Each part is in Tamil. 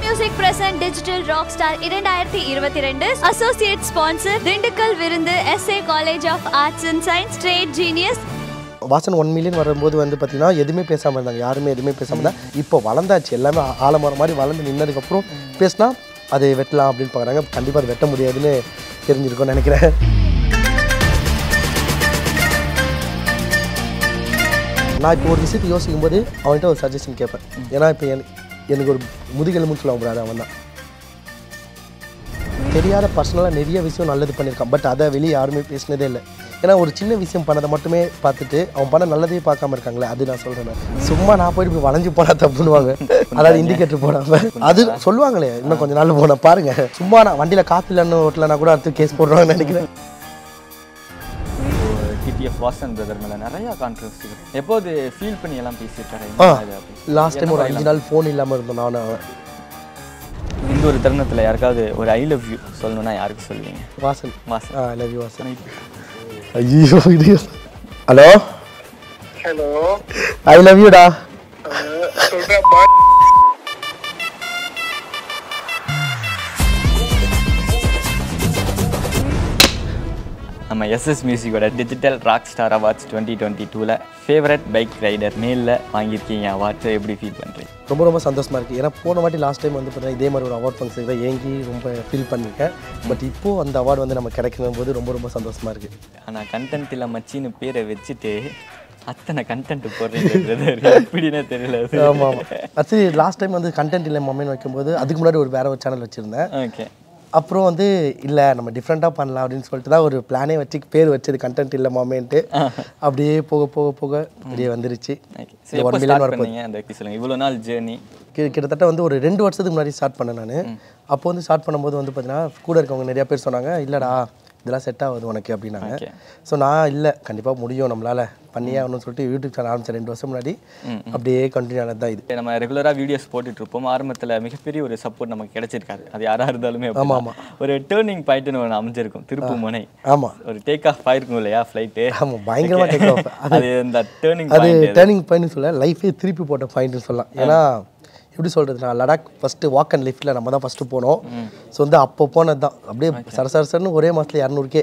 Music present digital rock star இரண்டாயிரத்தி இருபத்தி ரெண்டு அசோசியேட் ஸ்பான்சர் திண்டுக்கல் விருந்து SA college of arts and science trade genius Vasan one million வரும்போது வந்து பார்த்தீங்கன்னா எதுவுமே பேசாமல் இருந்தாங்க யாருமே எதுவுமே பேசாமல் இருந்தாங்க இப்போ வளர்ந்தாச்சு எல்லாமே ஆ- ஆலமரம் மாதிரி வளர்ந்து நின்னதுக்கப்புறம் பேசினா அதை வெட்டலாம் அப்படின்னு பார்க்குறாங்க கண்டிப்பாக அது வெட்ட முடியாதுன்னு தெரிஞ்சிருக்கும்னு நினைக்கிறேன் நான் இப்போ ஒரு விஷயத்தை யோசிக்கும் போது அவன்கிட்ட ஒரு சஜஷன் கேட்பேன் ஏன்னா இப்போ எனக்கு எனக்கு ஒரு முதுகெலும்புன்னு சொல்லுவாங்க கூடாது அவன் தான் தெரியாத பர்சனலாக நிறைய விஷயம் நல்லது பண்ணியிருக்கான் பட் அதை வெளியே யாருமே பேசினதே இல்லை ஏன்னா ஒரு சின்ன விஷயம் பண்ணதை மட்டுமே பார்த்துட்டு அவன் பண்ண நல்லதே பார்க்காம இருக்காங்களே அது நான் சொல்கிறேன் சும்மா நான் போயிட்டு இப்படி வளைஞ்சு போனா தப்புன்னுவாங்க அதாவது இண்டிகேட்டர் போடாம அது சொல்லுவாங்களே இன்னும் கொஞ்ச நாள் போன பாருங்க சும்மா நான் வண்டியில் காப்பி இல்லைன்னு ஓட்டலனா கூட அடுத்து கேஸ் போடுறாங்கன்னு நினைக்கிறேன் டிடிஎஃப் வாசன் பிரதர் மேலே நிறைய கான்ட்ரவர்சி எப்போது ஃபீல் பண்ணி எல்லாம் பேசியிருக்காரு ஆ என்ன இது அப்படி? லாஸ்ட் டைம் ஒரு அஞ்சு நாள் ஃபோன் இல்லாமல் இருந்தோம் நானும் அவன் இந்த ஒரு தருணத்தில் யாருக்காவது ஒரு ஐ லவ் யூ சொல்லணும்னா யாருக்கு சொல்லுவீங்க வாசன் வாசன் ஆ லவ் யூ வாசன் ஐயோ இது ஹலோ ஹலோ ஐ லவ் யூடா சொல்றேன் பா நம்ம எஸ்எஸ் மியூசிக்கோட digital rock star awards twenty twenty டூவில் ஃபேவரட் பைக் ரைடர் மேலில் வாங்கியிருக்கீங்க அவார்ட்ஸை எப்படி ஃபீல் பண்ணுறீங்க ரொம்ப ரொம்ப சந்தோஷமா இருக்குது ஏன்னா போன வாட்டி லாஸ்ட் டைம் வந்து பார்த்தீங்கன்னா இதே மாதிரி ஒரு அவார்ட் ஃபங்க்ஷன் தான் ஏங்கி ரொம்ப ஃபீல் பண்ணியிருக்கேன் பட் இப்போது அந்த அவார்டு வந்து நம்ம கிடைக்கணும் போது ரொம்ப ரொம்ப சந்தோஷமா இருக்குது ஆனால் கண்டென்ட் இல்லை மச்சின்னு பேரை வச்சுட்டு அத்தனை கண்டென்ட் போடுறீங்க brother. எப்படின்னே தெரியல அது. ஆமாம் ஆமாம் ஆக்சுவலி லாஸ்ட் டைம் வந்து கண்டென்ட் இல்லை மொமைன் வைக்கும்போது அதுக்கு முன்னாடி ஒரு வேற ஒரு சேனல் வச்சுருந்தேன் ஓகே அப்புறம் வந்து இல்லை நம்ம டிஃப்ரெண்ட்டாக பண்ணலாம் அப்படின்னு சொல்லிட்டு தான் ஒரு பிளானே வச்சு பேர் வச்சது கண்டென்ட் இல்லை மொமெண்ட்டு அப்படியே போக போக போக அப்படியே வந்துருச்சு ஓகே சரி எப்போ ஸ்டார்ட் பண்ணீங்க அந்த எப்படி சொல்லுங்க இவ்வளோ நாள் ஜேர்னி கி- கிட்டத்தட்ட வந்து ஒரு ரெண்டு வருஷத்துக்கு முன்னாடி ஸ்டார்ட் பண்ணேன் நான் அப்போ வந்து ஸ்டார்ட் பண்ணும்போது வந்து பார்த்தீங்கன்னா கூட இருக்கவங்க நிறைய பேர் சொன்னாங்க இல்லைடா இதெல்லாம் செட் ஆகுது உனக்கு அப்படின்னாங்க ஓகே ஸோ நான் இல்லை கண்டிப்பாக முடியும் நம்மளால் பண்ணியே ஆகணும்னு சொல்லிட்டு யூடியூப் சேனல் ஆரம்பிச்சேன் ரெண்டு வருஷம் முன்னாடி அப்படியே கண்டினியூ ஆனது தான் இது நம்ம ரெகுலராக வீடியோஸ் போட்டுட்டு இருப்போம் ஆரம்பத்தில் மிகப்பெரிய ஒரு சப்போர்ட் நமக்கு கிடைச்சிருக்காது அது யாராக இருந்தாலுமே ஆமா, அப்படிதான். ஒரு டேர்னிங் பாயிண்ட்னு ஒன்று அமைஞ்சிருக்கும் திருப்பு முனை ஆமாம் ஒரு டேக் ஆஃப் ஆயிருக்கும் இல்லையா ஃப்ளைட்டு ஆமாம் பயங்கரமாக டேக் ஆஃப் அது இந்த டேர்னிங் அது டேர்னிங் பாயிண்ட் சொல்ல லைஃபே திருப்பி போட்ட பாயிண்ட்னு சொல்லலாம் ஏன்னா எப்படி சொல்கிறது நான் லடாக் ஃபஸ்ட்டு வாக் அண்ட் லிஃப்ட்டில் நம்ம தான் ஃபஸ்ட்டு போனோம் ஸோ வந்து அப்போ போனது தான் அப்படியே சர சர சரன்னு ஒரே மாதத்தில் இரநூறுக்கே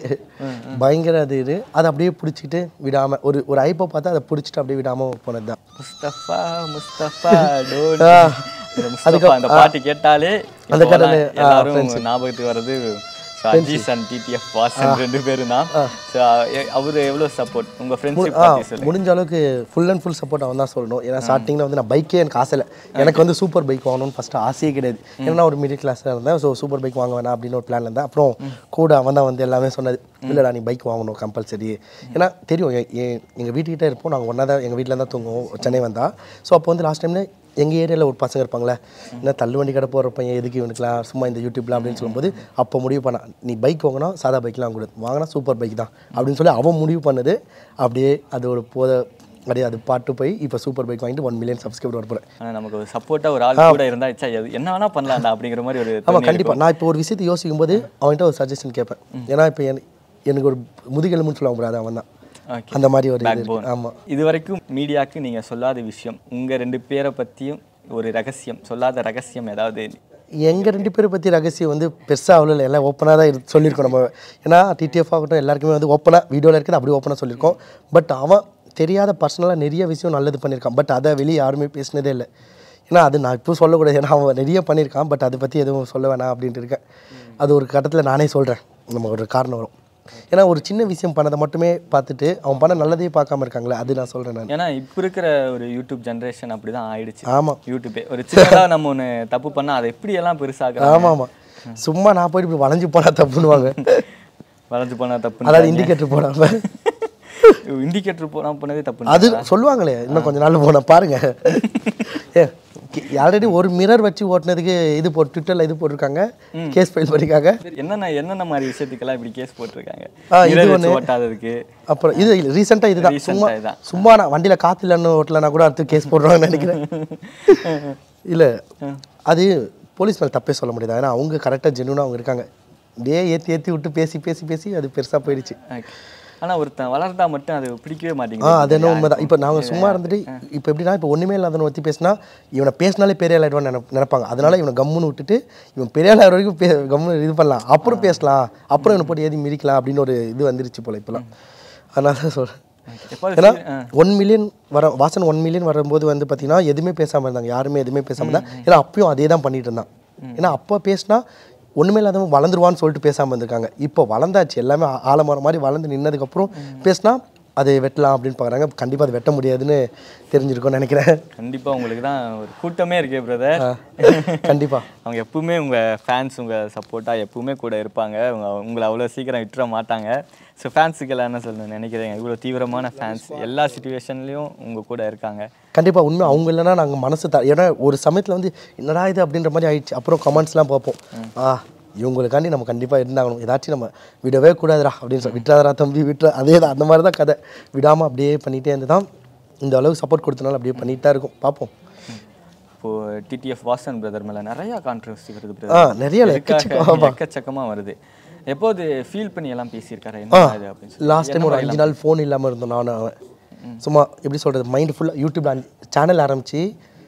பயங்கர அது இது அதை அப்படியே பிடிச்சிட்டு விடாமல் ஒரு ஒரு ஐப்பை பார்த்தா அதை பிடிச்சிட்டு அப்படியே விடாமல் போனது தான் முஸ்தபா முஸ்தபா டோன் ஆ. இந்த முஸ்தபா அந்த பாட்டு கேட்டாலே அந்த இப்போலாம் கடலை, ஆ, எல்லாரும் ஞாபகத்துக்கு வர்றது So, Azeez and TTF Vasan ரெண்டு பேரும் தான் ஸோ அவர் எவ்வளோ சப்போர்ட் உங்க ஃப்ரெண்ட்ஷிப் ஆ பற்றி சொல்லுங்க முடிஞ்ச அளவுக்கு ஃபுல் அண்ட் ஃபுல் சப்போர்ட் அவன் தான் சொல்லணும் ஏன்னா ஸ்டார்டிங்கில் வந்து நான் பைக்கே எனக்கு ஆசை இல்லை எனக்கு வந்து சூப்பர் பைக் வாங்கணும்னு ஃபஸ்ட்டு ஆசையே கிடையாது ஏன்னா நான் ஒரு மிடில் கிளாஸில் இருந்தேன் ஸோ சூப்பர் பைக் வாங்க வேணாம் அப்படின்னு ஒரு பிளான் இருந்தேன் அப்புறம் கூட அவன் தான் வந்து எல்லாமே சொன்னது இல்லைடா நீ பைக் வாங்கணும் கம்பல்சரி ஏன்னா தெரியும் எங்கள் வீட்டுக்கிட்டே இருப்போம் நாங்கள் ஒன்றா தான் எங்கள் வீட்டில் தான் தூங்குவோம் சென்னை வந்தா ஸோ அப்போ வந்து லாஸ்ட் டைமில் எங்கள் ஏரியாவில் ஒரு பசங்க இருப்பாங்களே என்ன தள்ளுவண்டி கடை போகிற பையன் எதுக்கு இவனுக்குலாம் சும்மா இந்த யூடியூப்ல அப்படின்னு சொல்லும்போது அப்போ முடிவு பண்ணான் நீ பைக் வாங்கினா சாதா பைக்லாம் கூட வாங்கினா சூப்பர் பைக் தான் அப்படின்னு சொல்லி அவன் முடிவு பண்ணது அப்படியே அது ஒரு போத அப்படியே அது பாட்டு போய் இப்போ சூப்பர் பைக் வாங்கிட்டு ஒன் மில்லியன் சப்ஸ்கிரைபர் வர போகிறேன் ஆனா நமக்கு ஒரு சப்போர்ட்டா ஒரு ஆள் கூட இருந்தா ச்சே, எது- என்ன வேணா பண்ணலாம்டா அப்படிங்கிற மாதிரி ஒரு ஆமாம் கண்டிப்பாக நான் இப்போ ஒரு விஷயத்தை யோசிக்கும் போது அவன்கிட்ட ஒரு சஜஷன் கேட்பேன் ஏன்னா இப்போ எனக்கு எனக்கு ஒரு முதுகெலும்புன்னு சொல்லுவாங்க கூடாது அவன் தான் Okay. அந்த மாதிரி ஒரு இது Backbone. இருக்கு ஆமாம் இது வரைக்கும் மீடியாக்கு நீங்க சொல்லாத விஷயம் உங்க ரெண்டு பேரை பத்தியும் ஒரு ரகசியம் சொல்லாத ரகசியம் ஏதாவது எங்கள் ரெண்டு பேரை பற்றி ரகசியம் வந்து பெருசாக அவ்வளோ இல்லை எல்லாம் ஓப்பனாக தான் இரு- சொல்லியிருக்கோம் நம்ம ஏன்னா டிடிஎஃப் ஆகட்டும் எல்லாருக்குமே வந்து ஓப்பனாக வீடியோவில் இருக்குது அப்படி ஓப்பனாக சொல்லியிருக்கோம் பட் அவன் தெரியாத பர்சனலாக நிறைய விஷயம் நல்லது பண்ணியிருக்கான் பட் அதை வெளியே யாருமே பேசினதே இல்லை ஏன்னா அது நான் இப்போ சொல்லக்கூடாது ஏன்னா அவன் நிறைய பண்ணியிருக்கான் பட் அதை பற்றி எதுவும் சொல்ல வேணாம் அப்படின்ட்டு இருக்கேன் அது ஒரு கட்டத்தில் நானே சொல்கிறேன் நம்ம ஒரு காரணம் வரும் ஏன்னா ஒரு சின்ன விஷயம் பண்ணதை மட்டுமே பார்த்துட்டு அவன் பண்ண நல்லதே பார்க்காம இருக்காங்களே அது நான் சொல்கிறேன் நான் ஏன்னா இப்ப இருக்கிற ஒரு யூடியூப் ஜெனரேஷன் அப்படிதான் ஆயிடுச்சு ஆமாம் யூடியூபே ஒரு சின்னதா நம்ம ஒண்ணு தப்பு பண்ணா அதை எப்படி எல்லாம் பெருசாக்குறாங்க ஆமாம் ஆமாம் சும்மா நான் போயிட்டு இப்படி வளைஞ்சு போனால் தப்புன்னுவாங்க வளைஞ்சு போனா தப்பு அதாவது இண்டிகேட்டர் போடாமல் இண்டிகேட்டர் போனா போனதே தப்பு அது சொல்லுவாங்களே இன்னும் கொஞ்ச நாள் போன பாருங்க ஏ ஆல்ரெடி ஒரு மிரர் வச்சு ஓட்டுனதுக்கு இது போட்டு ட்விட்டரில் இது போட்டிருக்காங்க கேஸ் ஃபைல் பண்ணிருக்காங்க என்னென்ன என்னென்ன மாதிரி விஷயத்துக்கெல்லாம் இப்படி கேஸ் போட்டிருக்காங்க ஆ, இது Mirror வச்சு ஒண்ணு. ஓட்டாததுக்கு அப்புறம் இது ரீசெண்டாக இதுதான் Recent ஆ சும்மா இதுதான். சும்மா நான் வண்டியில் காற்று இல்லைன்னு ஓட்டலனா கூட அடுத்து கேஸ் போடுறாங்கன்னு நினைக்கிறேன் இல்லை அது போலீஸ் மேலே தப்பே சொல்ல முடியாது ஏன்னா அவங்க கரெக்டாக ஜென்யூனாக அவங்க இருக்காங்க டே ஏற்றி ஏற்றி விட்டு பேசி பேசி பேசி அது பெருசாக போயிடுச்சு Okay. ஆனா ஒருத்தன் வளர்ந்தா மட்டும் அது பிடிக்கவே ஆ மாட்டேங்குது அது என்ன உண்மைதான் இப்போ நாங்கள் சும்மா இருந்துட்டு இப்போ எப்படின்னா இப்போ ஒன்றுமே இல்லாதவனை பற்றி பேசினா இவனை பேசினாலே பெரிய ஆள் ஆயிடுவான்னு நினைப் நினைப்பாங்க அதனால இவனை கம்முன்னு விட்டுட்டு இவன் பெரிய ஆள் ஆகிற வரைக்கும் பே கம்முன்னு இது பண்ணலாம் அப்புறம் பேசலாம் அப்புறம் இவனை போட்டு ஏதி மிதிக்கலாம் அப்படின்னு ஒரு இது வந்துருச்சு போல இப்போலாம் அதனால தான் சொல்கிறேன் எப்போது ஏன்னா ஒன் மில்லியன் வர வாசன் ஒன் மில்லியன் வரும்போது வந்து பார்த்தீங்கன்னா எதுவுமே பேசாமல் இருந்தாங்க யாருமே எதுவுமே பேசாமல் இருந்தாங்க ஏன்னா அப்பயும் அதே தான் பண்ணிட்டு இருந்தான் ஏன்னா அப்போ பேசினா ஒன்றுமே இல்லாதவன் வளர்ந்துருவான்னு சொல்லிட்டு பேசாமல் இருந்திருக்காங்க இப்போ வளர்ந்தாச்சு எல்லாமே ஆ- ஆலமரம் மாதிரி வளர்ந்து நின்னதுக்கப்புறம் பேசினா அது வெட்டலாம் அப்படின்னு பார்க்குறாங்க கண்டிப்பாக அது வெட்ட முடியாதுன்னு தெரிஞ்சிருக்கும்னு நினைக்கிறேன் கண்டிப்பா உங்களுக்கு தான் ஒரு கூட்டமே இருக்கே பிரதர் கண்டிப்பாக அவங்க எப்பவுமே உங்க ஃபேன்ஸ் உங்க சப்போர்ட்டா எப்பவுமே கூட இருப்பாங்க உங்க உங்களை அவ்வளோ சீக்கிரம் விட்டுற மாட்டாங்க ஸோ ஃபேன்ஸுக்கெல்லாம் என்ன சொல்லணும்னு நினைக்கிறீங்க இவ்வளோ தீவிரமான ஃபேன்ஸ் எல்லா சுச்சுவேஷன்லையும் உங்க கூட இருக்காங்க கண்டிப்பாக உண்மை அவங்க இல்லைன்னா நாங்கள் மனசு த ஏன்னா ஒரு சமயத்தில் வந்து என்னடா இது அப்படின்ற மாதிரி ஆயிடுச்சு அப்புறம் கமெண்ட்ஸ்லாம் பார்ப்போம் ஆ இவங்களுக்காண்டி நம்ம கண்டிப்பாக இருந்தாகணும் ஏதாச்சும் நம்ம விடவே கூடாதுடா அப்படின்னு சொல்லி விட்டுறாதரா தம்பி விட்டுற அதே தான் அந்த மாதிரி தான் கதை விடாமல் அப்படியே பண்ணிகிட்டே இருந்து தான் இந்த அளவுக்கு சப்போர்ட் கொடுத்தனால அப்படியே பண்ணிட்டு தான் இருக்கும் பார்ப்போம் இப்போ டிடிஎஃப் வாசன் பிரதர் மேல நிறைய கான்ட்ரவர்சி வருது ஆ பிரதர் நிறைய இல்லை, எக்கச்சக்கம் எக்கச்சக்கமா வருது எப்போது ஃபீல் பண்ணி எல்லாம் பேசியிருக்காரு என்ன இது அப்படின்னு சொல்லி லாஸ்ட் டைம் ஒரு அஞ்சு நாள் ஃபோன் இல்லாமல் இருந்தோம் நானும் அவன் சும்மா எப்படி சொல்கிறது மைண்ட் ஃபுல்லாக யூடியூப்ல சேனல் ஆரம்பிச்சு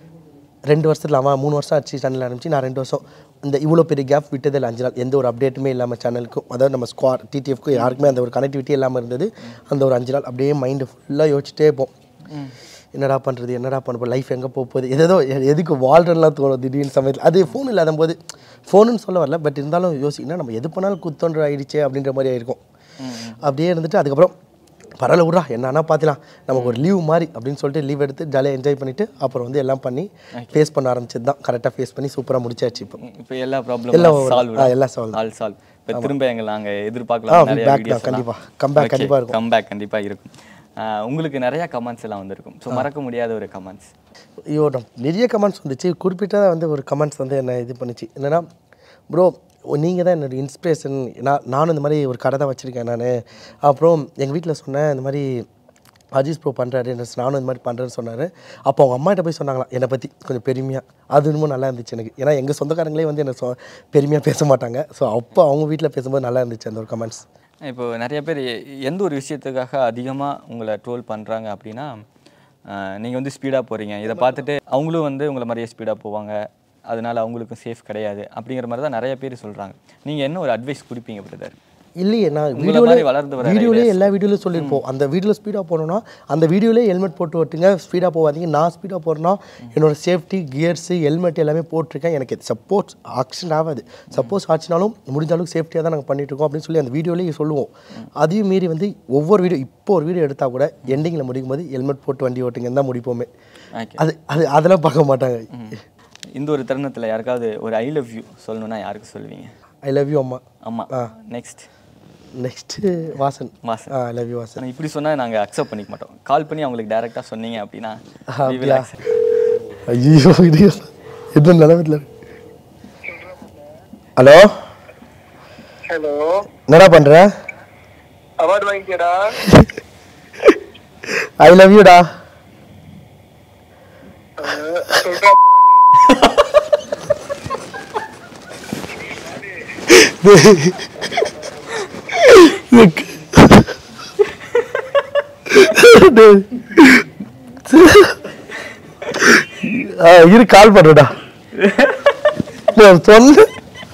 ரெண்டு வருஷத்துல அவன் மூணு வருஷம் ஆச்சு சேனல் ஆரம்பிச்சு நான் ரெண்டு வருஷம் இந்த இவ்வளோ பெரிய கேப் விட்டதில்லை அஞ்சு நாள் எந்த ஒரு அப்டேட்டுமே இல்லாமல் சேனலுக்கும் அதாவது நம்ம ஸ்குவாட் டிடிஎஃப்க்கு யாருக்குமே அந்த ஒரு கனெக்டிவிட்டி இல்லாமல் இருந்தது அந்த ஒரு அஞ்சு நாள் அப்படியே மைண்டு ஃபுல்லாக யோசிச்சிட்டே இருப்போம் என்னடா பண்ணுறது என்னடா பண்ண லைஃப் எங்கே போக போகுது ஏதோ எ- எதுக்கு வாழ்றதுலாம் தோணும் திடீர்னு சமயத்தில் அது ஃபோன் இல்லாத போது ஃபோனுன்னு சொல்ல வரல பட் இருந்தாலும் யோசிக்கணும் நம்ம எது பண்ணாலும் குத்தோன்ற ஆயிடுச்சே அப்படின்ற மாதிரி ஆயிருக்கும் அப்படியே இருந்துட்டு அதுக்கப்புறம் பரவாயில்ல விட்றா என்னன்னா பார்த்துலாம் நமக்கு ஒரு லீவ் மாதிரி அப்படின்னு சொல்லிட்டு லீவ் எடுத்து ஜாலியாக என்ஜாய் பண்ணிட்டு அப்புறம் வந்து எல்லாம் பண்ணி ஃபேஸ் பண்ண ஆரம்பிச்சது தான் கரெக்டாக ஃபேஸ் பண்ணி சூப்பராக முடிச்சாச்சு இப்போ இப்போ எல்லா எல்லாம் ப்ராப்ளமும் over. சால்வ் ஆ, எல்லாம் solve. ஆல் சால்வ் இப்போ திரும்ப எங்க நாங்க ஆ, எதிர்பார்க்கலாம் நிறைய back வீடியோஸ் தான், கண்டிப்பா. Comeback கண்டிப்பா இருக்கும். கம்பேக் கண்டிப்பா இருக்கும் ஆ, உங்களுக்கு நிறைய கமெண்ட்ஸ் எல்லாம் வந்திருக்கும் ஸோ மறக்க முடியாத ஒரு கமெண்ட்ஸ் ஐயோ நான் நிறைய கமெண்ட்ஸ் வந்துச்சு குறிப்பிட்ட வந்து ஒரு கமெண்ட்ஸ் வந்து என்ன இது பண்ணுச்சு என்னன்னா ப்ரோ நீங்கள் தான் என்னோட இன்ஸ்பிரேஷன் நான் நானும் இந்த மாதிரி ஒரு கடை தான் வச்சுருக்கேன் நான் அப்புறம் எங்கள் வீட்டில் சொன்னேன் இந்த மாதிரி அஜீஸ் ப்ரோ பண்ணுறாரு நானும் இந்த மாதிரி பண்ணுறேன்னு சொன்னார் அப்போ அவங்க அம்மாட்ட போய் சொன்னாங்களாம் என்னை பற்றி கொஞ்சம் பெருமையாக அது இன்னமும் நல்லா இருந்துச்சு எனக்கு ஏன்னா எங்கள் சொந்தக்காரங்களே வந்து என்ன சொ பெருமையாக பேச மாட்டாங்க ஸோ அப்போ அவங்க வீட்டில் பேசும்போது நல்லா இருந்துச்சு அந்த ஒரு கமெண்ட்ஸ் இப்போ நிறைய பேர் எ- எந்த ஒரு விஷயத்துக்காக அதிகமாக உங்களை ட்ரோல் பண்ணுறாங்க அப்படின்னா நீங்கள் வந்து ஸ்பீடாக போகிறீங்க இதை பார்த்துட்டு அவங்களும் வந்து உங்களை மாதிரியே ஸ்பீடாக போவாங்க அதனால அவங்களுக்கும் சேஃப் கிடையாது அப்படிங்கிற மாதிரி தான் நிறைய பேர் சொல்கிறாங்க நீங்கள் என்ன ஒரு அட்வைஸ் கொடுப்பீங்க பிரதர் இல்லையே நான் உங்களை மாதிரி வளர்ந்து வீடியோலே வர வீடியோலே எல்லா வீடியோலையும் சொல்லியிருப்போம் அந்த வீடியோவில் ஸ்பீடாக போகணுன்னா அந்த வீடியோலே ஹெல்மெட் போட்டு ஓட்டுங்க ஸ்பீடாக போகாதீங்க நான் ஸ்பீடாக போகிறேன்னா என்னோட சேஃப்டி கியர்ஸு ஹெல்மெட் எல்லாமே போட்டிருக்கேன் எனக்கு சப்போஸ் ஆக்சிடென்ட் ஆகாது சப்போஸ் ஆச்சுனாலும் முடிஞ்ச அளவுக்கு சேஃப்டியாக தான் நாங்கள் பண்ணிட்டு இருக்கோம் அப்படின்னு சொல்லி அந்த வீடியோலேயே சொல்லுவோம் அதையும் மீறி வந்து ஒவ்வொரு வீடியோ இப்போ ஒரு வீடியோ எடுத்தால் கூட எண்டிங்கில் முடிக்கும் போது ஹெல்மெட் போட்டு வண்டி ஓட்டுங்கன்னு தான் முடிப்போமே ஓகே அது அது அதெல்லாம் பார்க்க மாட்டாங்க இந்த ஒரு தருணத்தில் யாருக்காவது ஒரு ஐ லவ் யூ சொல்லணும்னா யாருக்கு சொல்லுவீங்க ஐ லவ் யூ அம்மா ஆமாம் next next Vasan Vasan I love you Vasan ஆனால் இப்படி சொன்னால் நாங்கள் அக்செப்ட் பண்ணிக்க மாட்டோம் கால் பண்ணி அவங்களுக்கு டைரெக்டாக சொன்னீங்க அப்படின்னா we will அப்படியா? accept. ஐயோ இது எந்த நிலமத்தில் ஹலோ ஹலோ என்னடா பண்ற அவார்டு வாங்கிக்கடா ஐ லவ் யூடா சொல்றா இரு கால் பண்றடா நான் சொன்ன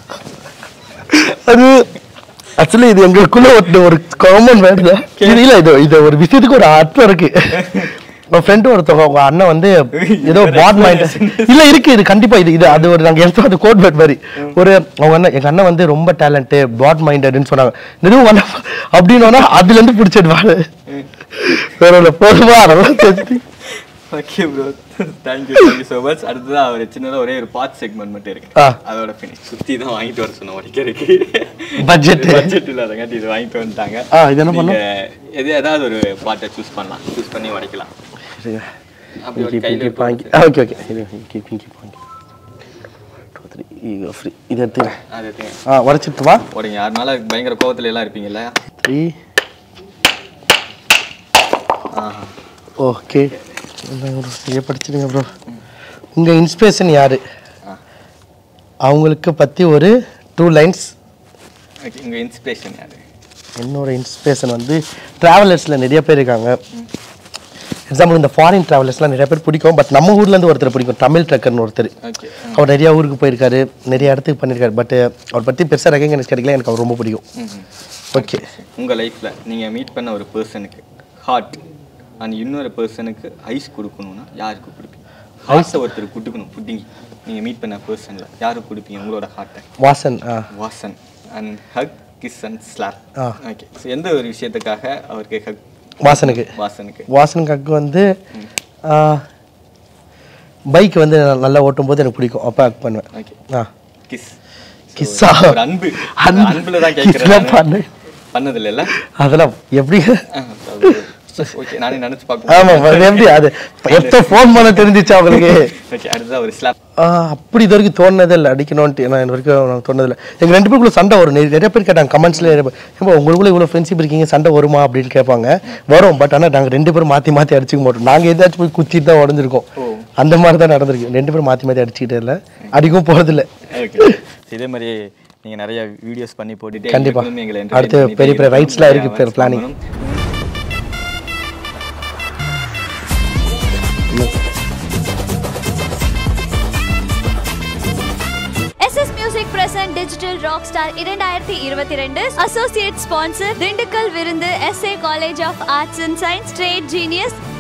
அது ஆக்சுவலி இது எங்களுக்குள்ள ஒரு ஒரு காமன் வேர்டு இது இல்ல இது இது ஒரு விஷயத்துக்கு ஒரு அர்த்தம் இருக்கு உங்க ஃப்ரெண்டு ஒருத்தவங்க உங்க அண்ணன் வந்து ஏதோ பாட் மைண்ட் இல்ல இருக்கு இது கண்டிப்பா இது இது அது ஒரு நாங்க எடுத்தோம் அது கோட் வேர்ட் மாதிரி ஒரு அவங்க அண்ணன் எங்க அண்ணன் வந்து ரொம்ப டேலண்ட் பாட் மைண்டட்னு சொன்னாங்க நிறுவனம் அண்ணா அப்படின்னா அதுல இருந்து பிடிச்சிடுவாரு வேற ஒண்ணு போதுமா அதெல்லாம் தெரிஞ்சு okay bro thank you thank you so much அடுத்ததான் ஒரு சின்னதாக ஒரே ஒரு பார்ட் செக்மெண்ட் மட்டும் இருக்கு ஆ. அதோட ஃபினிஷ் சுற்றி தான் வாங்கிட்டு வர சொன்னோம் உடைக்கிறதுக்கு Budget. பட்ஜெட் இல்லாதங்காட்டி இது வாங்கிட்டு வந்துட்டாங்க ஆ, இது என்ன பண்ணணும்? நீங்க எது ஏதாவது ஒரு பாட்டை சூஸ் பண்ணலாம் சூஸ் பண்ணி உடைக்கலாம் அப்படி ஒரு Keep, கையில் keep, வாங்கி ஓகே ஓகே கீப் கீப் வாங்கி டூ த்ரீ ஃப்ரீ இது எடுத்துக்கிறேன் அது எடுத்துங்க. ஆ உடச்சிட்டுமா உடைங்க யார் மேலே பயங்கர கோவத்துல எல்லாம் இருப்பீங்கல்ல த்ரீ ஆஹா ஓகே இங்கே படிச்சிடுங்க ப்ரோ உங்கள் இன்ஸ்பிரேஷன் யார் அவங்களுக்கு பற்றி ஒரு டூ லைன்ஸ் ஓகே உங்கள் இன்ஸ்பிரேஷன் யாரு என்னோட இன்ஸ்பிரேஷன் வந்து ட்ராவலர்ஸில் நிறைய பேர் இருக்காங்க எக்ஸாம்பிள் இந்த ஃபாரின் ட்ராவலர்ஸ்லாம் நிறைய பேர் பிடிக்கும் பட் நம்ம ஊர்லேருந்து ஒருத்தர் பிடிக்கும் தமிழ் ட்ரக்கர்னு ஒருத்தர் ஓகே அவர் நிறைய ஊருக்கு போயிருக்காரு நிறைய இடத்துக்கு பண்ணியிருக்காரு பட் அவர் பற்றி பெருசாக ரெகனைஸ் கிடைக்கல எனக்கு அவர் ரொம்ப பிடிக்கும் ஓகே உங்கள் லைஃப்பில் நீங்கள் மீட் பண்ண ஒரு பர்சனுக்கு ஹார்ட் அண்ட் இன்னொரு பர்சனுக்கு ஐஸ் கொடுக்கணும்னா யாருக்கு கொடுப்பீங்க ஹார்ட்டை ஒருத்தர் கொடுக்கணும் புட்டிங்கி நீங்கள் மீட் பண்ண பர்சனில் யாருக்கு கொடுப்பீங்க உங்களோட ஹார்ட்டை வாசன் ஆ Vasan and hug kiss and slap ஆ. ஓகே ஸோ எந்த ஒரு விஷயத்துக்காக அவருக்கு ஹக் வாசனுக்கு வாசனுக்கு வாசனுக்கு வந்து பைக் வந்து நான் நல்லா ஓட்டும் போது எனக்கு பிடிக்கும் அப்போ ஹக் பண்ணுவேன் ஓகே ஆ கிஸ் கிஸ்ஸா ஒரு அன்பு அன்பு. அன்புல தான் இதெல்லாம் கேட்குறேன் பண்ணு. பண்ணது இல்லைல்ல அதெல்லாம் எப்படி ஓகே நானே நினச்சி ஆமா பார்க்க அது எப்படி அது எப்போ ஃபோன் பண்ண தெரிஞ்சிச்சு அவங்களுக்கு ஓகே அடுத்ததான் ஒரு ஸ்லாப் ஆ, அப்படி இது வரைக்கும் தோணுனதே இல்லை அடிக்கணும்ட்டு நான் இது வரைக்கும் நான் தோணுதில்லை எங்கள் ரெண்டு பேருக்குள்ள சண்டை வரும் நிறைய நிறைய பேர் கேட்டாங்க கமெண்ட்ஸில் ஏப்பா உங்களுக்குள்ள இவ்வளோ ஃப்ரெண்ட்ஷிப் இருக்கீங்க சண்டை வருமா அப்படின்னு கேட்பாங்க வரும் பட் ஆனால் நாங்கள் ரெண்டு பேரும் மாற்றி மாற்றி அடிச்சுக்க மாட்டோம் நாங்கள் ஏதாச்சும் போய் குத்திட்டு தான் உடஞ்சிருக்கோம் அந்த மாதிரி தான் நடந்திருக்கு ரெண்டு பேரும் மாற்றி மாற்றி அடிச்சுக்கிட்டே இல்லை அடிக்கவும் போகிறதில்ல ஓகே இதே மாதிரி நீங்க நிறைய வீடியோஸ் பண்ணி போட்டுட்டே கண்டிப்பா. இருக்கணும், எங்களை அடுத்து entertain பண்ணிட்டே பெரிய பெரிய இருக்கணும். rides-லாம் இருக்கு நிறைய இப்ப planning. பண்ணணும். SS music present digital rock star இரண்டாயிரத்தி இருபத்தி ரெண்டு அசோசியேட் ஸ்பான்சர் திண்டுக்கல் விருந்து SA college of arts and science trade genius